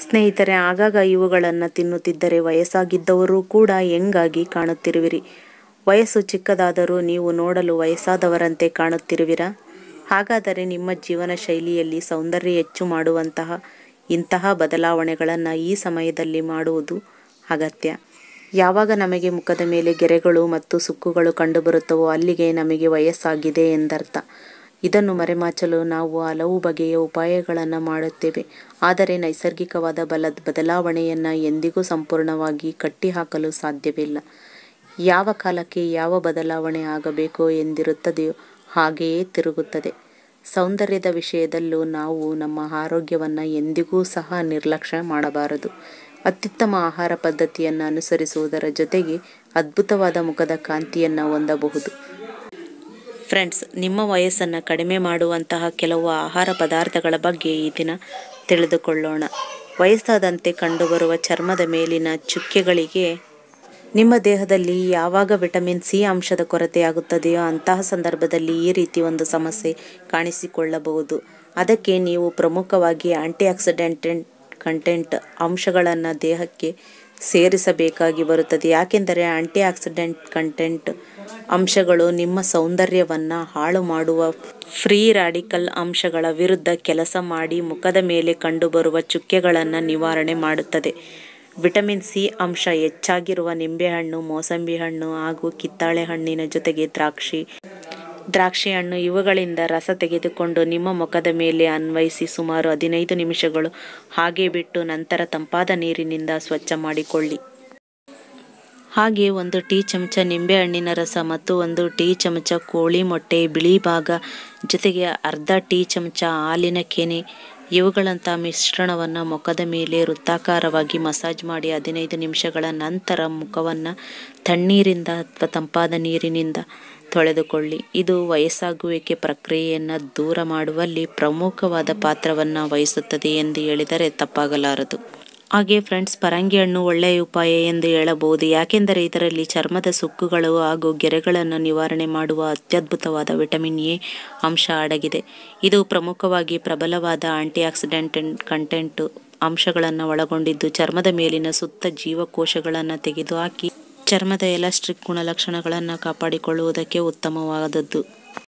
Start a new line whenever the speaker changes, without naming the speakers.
ಸ್ನೇಹಿತರೆ ಆಗಾಗ ಇವುಗಳನ್ನು ತಿನ್ನುತ್ತಿದ್ದರೆ ವಯಸ್ಸಾಗಿದ್ದವರು ಕೂಡ ಯಂಗಾಗಿ ಕಾಣುತ್ತಿರುವಿರಿ ವಯಸ್ಸು ಚಿಕ್ಕದಾದರೂ ನೀವು ನೋಡಲು ವಯಸ್ಸಾದವರಂತೆ ಕಾಣುತ್ತಿರುವಿರಾ ಹಾಗಾದರೆ ನಿಮ್ಮ ಜೀವನ ಶೈಲಿಯಲ್ಲಿ ಸೌಂದರ್ಯ ಹೆಚ್ಚು ಮಾಡುವಂತಹ ಇಂತಹ ಬದಲಾವಣೆಗಳನ್ನು ಈ ಸಮಯದಲ್ಲಿ ಮಾಡುವುದು ಅಗತ್ಯ ಯಾವಾಗ ನಮಗೆ ಮುಖದ ಮೇಲೆ ಗೆರೆಗಳು ಮತ್ತು ಸುಕ್ಕುಗಳು ಕಂಡುಬರುತ್ತವೋ ಅಲ್ಲಿಗೆ ನಮಗೆ ವಯಸ್ಸಾಗಿದೆ ಎಂದರ್ಥ ಇದನ್ನು ಮರೆಮಾಚಲು ನಾವು ಹಲವು ಬಗೆಯ ಉಪಾಯಗಳನ್ನು ಮಾಡುತ್ತೇವೆ ಆದರೆ ನೈಸರ್ಗಿಕವಾದ ಬಲ ಬದಲಾವಣೆಯನ್ನು ಎಂದಿಗೂ ಸಂಪೂರ್ಣವಾಗಿ ಕಟ್ಟಿಹಾಕಲು ಸಾಧ್ಯವಿಲ್ಲ ಯಾವ ಕಾಲಕ್ಕೆ ಯಾವ ಬದಲಾವಣೆ ಆಗಬೇಕೋ ಎಂದಿರುತ್ತದೆಯೋ ಹಾಗೆಯೇ ತಿರುಗುತ್ತದೆ ಸೌಂದರ್ಯದ ವಿಷಯದಲ್ಲೂ ನಾವು ನಮ್ಮ ಆರೋಗ್ಯವನ್ನು ಎಂದಿಗೂ ಸಹ ನಿರ್ಲಕ್ಷ್ಯ ಮಾಡಬಾರದು ಅತ್ಯುತ್ತಮ ಆಹಾರ ಪದ್ಧತಿಯನ್ನು ಅನುಸರಿಸುವುದರ ಜೊತೆಗೆ ಅದ್ಭುತವಾದ ಮುಖದ ಕಾಂತಿಯನ್ನು ಹೊಂದಬಹುದು ಫ್ರೆಂಡ್ಸ್ ನಿಮ್ಮ ವಯಸ್ಸನ್ನು ಕಡಿಮೆ ಮಾಡುವಂತಹ ಕೆಲವು ಆಹಾರ ಪದಾರ್ಥಗಳ ಬಗ್ಗೆ ಈ ದಿನ ತಿಳಿದುಕೊಳ್ಳೋಣ ವಯಸ್ಸಾದಂತೆ ಕಂಡುಬರುವ ಚರ್ಮದ ಮೇಲಿನ ಚುಕ್ಕೆಗಳಿಗೆ ನಿಮ್ಮ ದೇಹದಲ್ಲಿ ಯಾವಾಗ ವಿಟಮಿನ್ ಸಿ ಅಂಶದ ಕೊರತೆಯಾಗುತ್ತದೆಯೋ ಅಂತಹ ಸಂದರ್ಭದಲ್ಲಿ ಈ ರೀತಿ ಒಂದು ಸಮಸ್ಯೆ ಕಾಣಿಸಿಕೊಳ್ಳಬಹುದು ಅದಕ್ಕೆ ನೀವು ಪ್ರಮುಖವಾಗಿ ಆಂಟಿ ಆಕ್ಸಿಡೆಂಟ್ ಕಂಟೆಂಟ್ ಅಂಶಗಳನ್ನು ದೇಹಕ್ಕೆ ಸೇರಿಸಬೇಕಾಗಿ ಬರುತ್ತದೆ ಯಾಕೆಂದರೆ ಆಂಟಿ ಆಕ್ಸಿಡೆಂಟ್ ಕಂಟೆಂಟ್ ಅಂಶಗಳು ನಿಮ್ಮ ಸೌಂದರ್ಯವನ್ನು ಹಾಳು ಮಾಡುವ ಫ್ರೀ ರಾಡಿಕಲ್ ಅಂಶಗಳ ವಿರುದ್ಧ ಕೆಲಸ ಮಾಡಿ ಮುಖದ ಮೇಲೆ ಕಂಡುಬರುವ ಚುಕ್ಕೆಗಳನ್ನು ನಿವಾರಣೆ ಮಾಡುತ್ತದೆ ವಿಟಮಿನ್ ಸಿ ಅಂಶ ಹೆಚ್ಚಾಗಿರುವ ನಿಂಬೆಹಣ್ಣು ಮೋಸಂಬಿ ಹಣ್ಣು ಹಾಗೂ ಕಿತ್ತಾಳೆ ಹಣ್ಣಿನ ಜೊತೆಗೆ ದ್ರಾಕ್ಷಿ ದ್ರಾಕ್ಷಿ ಹಣ್ಣು ಇವುಗಳಿಂದ ರಸ ತೆಗೆದುಕೊಂಡು ನಿಮ್ಮ ಮುಖದ ಮೇಲೆ ಅನ್ವಯಿಸಿ ಸುಮಾರು ಹದಿನೈದು ನಿಮಿಷಗಳು ಹಾಗೆ ಬಿಟ್ಟು ನಂತರ ತಂಪಾದ ನೀರಿನಿಂದ ಸ್ವಚ್ಛ ಮಾಡಿಕೊಳ್ಳಿ ಹಾಗೆ ಒಂದು ಟೀ ಚಮಚ ನಿಂಬೆಹಣ್ಣಿನ ರಸ ಮತ್ತು ಒಂದು ಟೀ ಚಮಚ ಕೋಳಿ ಮೊಟ್ಟೆ ಬಿಳಿ ಭಾಗ ಜೊತೆಗೆ ಅರ್ಧ ಟೀ ಚಮಚ ಹಾಲಿನ ಕೆನೆ ಇವುಗಳಂಥ ಮಿಶ್ರಣವನ್ನು ಮುಖದ ಮೇಲೆ ವೃತ್ತಾಕಾರವಾಗಿ ಮಸಾಜ್ ಮಾಡಿ ಹದಿನೈದು ನಿಮಿಷಗಳ ನಂತರ ಮುಖವನ್ನು ತಣ್ಣೀರಿಂದ ಅಥವಾ ತಂಪಾದ ನೀರಿನಿಂದ ತೊಳೆದುಕೊಳ್ಳಿ ಇದು ವಯಸ್ಸಾಗುವಿಕೆ ಪ್ರಕ್ರಿಯೆಯನ್ನು ದೂರ ಮಾಡುವಲ್ಲಿ ಪ್ರಮುಖವಾದ ಪಾತ್ರವನ್ನು ವಹಿಸುತ್ತದೆ ಎಂದು ಹೇಳಿದರೆ ತಪ್ಪಾಗಲಾರದು ಹಾಗೆ ಫ್ರೆಂಡ್ಸ್ ಪರಂಗಿ ಹಣ್ಣು ಒಳ್ಳೆಯ ಉಪಾಯ ಎಂದು ಹೇಳಬಹುದು ಯಾಕೆಂದರೆ ಇದರಲ್ಲಿ ಚರ್ಮದ ಸುಕ್ಕುಗಳು ಹಾಗೂ ಗೆರೆಗಳನ್ನು ನಿವಾರಣೆ ಮಾಡುವ ಅತ್ಯದ್ಭುತವಾದ ವಿಟಮಿನ್ ಎ ಅಂಶ ಅಡಗಿದೆ ಇದು ಪ್ರಮುಖವಾಗಿ ಪ್ರಬಲವಾದ ಆಂಟಿ ಆಕ್ಸಿಡೆಂಟ್ ಕಂಟೆಂಟ್ ಅಂಶಗಳನ್ನು ಒಳಗೊಂಡಿದ್ದು ಚರ್ಮದ ಮೇಲಿನ ಸುತ್ತ ಜೀವಕೋಶಗಳನ್ನು ತೆಗೆದುಹಾಕಿ ಚರ್ಮದ ಎಲಾಸ್ಟಿಕ್ ಗುಣಲಕ್ಷಣಗಳನ್ನು ಕಾಪಾಡಿಕೊಳ್ಳುವುದಕ್ಕೆ ಉತ್ತಮವಾದದ್ದು